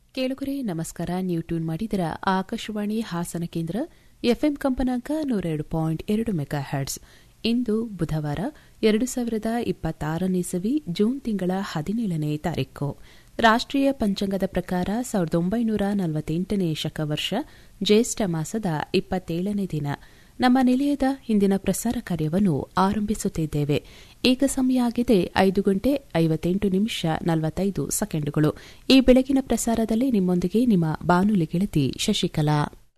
ಕೇಳುಗರೆ ನಮಸ್ಕಾರ ನೀವು ಟ್ಯೂನ್ ಮಾಡಿದರ ಆಕಾಶವಾಣಿ ಹಾಸನ ಕೇಂದ್ರ ಎಫ್ಎಂ ಕಂಪನಾಂಕ ನೂರೆರಡು ಪಾಯಿಂಟ್ ಎರಡು ಮೆಗಾ ಹರ್ಟ್ಸ್ ಇಂದು ಬುಧವಾರ ಎರಡು ಸಾವಿರದ ಇಪ್ಪತ್ತಾರನೇ ಇಸವಿ ಜೂನ್ ತಿಂಗಳ ಹದಿನೇಳನೇ ತಾರೀಕು ರಾಷ್ಟೀಯ ಪಂಚಾಂಗದ ಪ್ರಕಾರ ಸಾವಿರದ ಒಂಬೈನೂರ ನಲವತ್ತೆಂಟನೇ ಶಕವರ್ಷ ಜ್ಯೇಷ್ಠ ಮಾಸದ ಇಪ್ಪತ್ತೇಳನೇ ದಿನ ನಮ್ಮ ನಿಲಯದ ಹಿಂದಿನ ಪ್ರಸಾರ ಕಾರ್ಯವನ್ನು ಆರಂಭಿಸುತ್ತಿದ್ದೇವೆ ಈಗ ಸಮಯ ಆಗಿದೆ ಐದು ಗಂಟೆ ಐವತ್ತೆಂಟು ನಿಮಿಷ ನಲವತ್ತೈದು ಸೆಕೆಂಡುಗಳು ಈ ಬೆಳಗಿನ ಪ್ರಸಾರದಲ್ಲಿ ನಿಮ್ಮೊಂದಿಗೆ ನಿಮ್ಮ ಬಾನುಲಿ ಗೆಳತಿ ಶಶಿಕಲಾ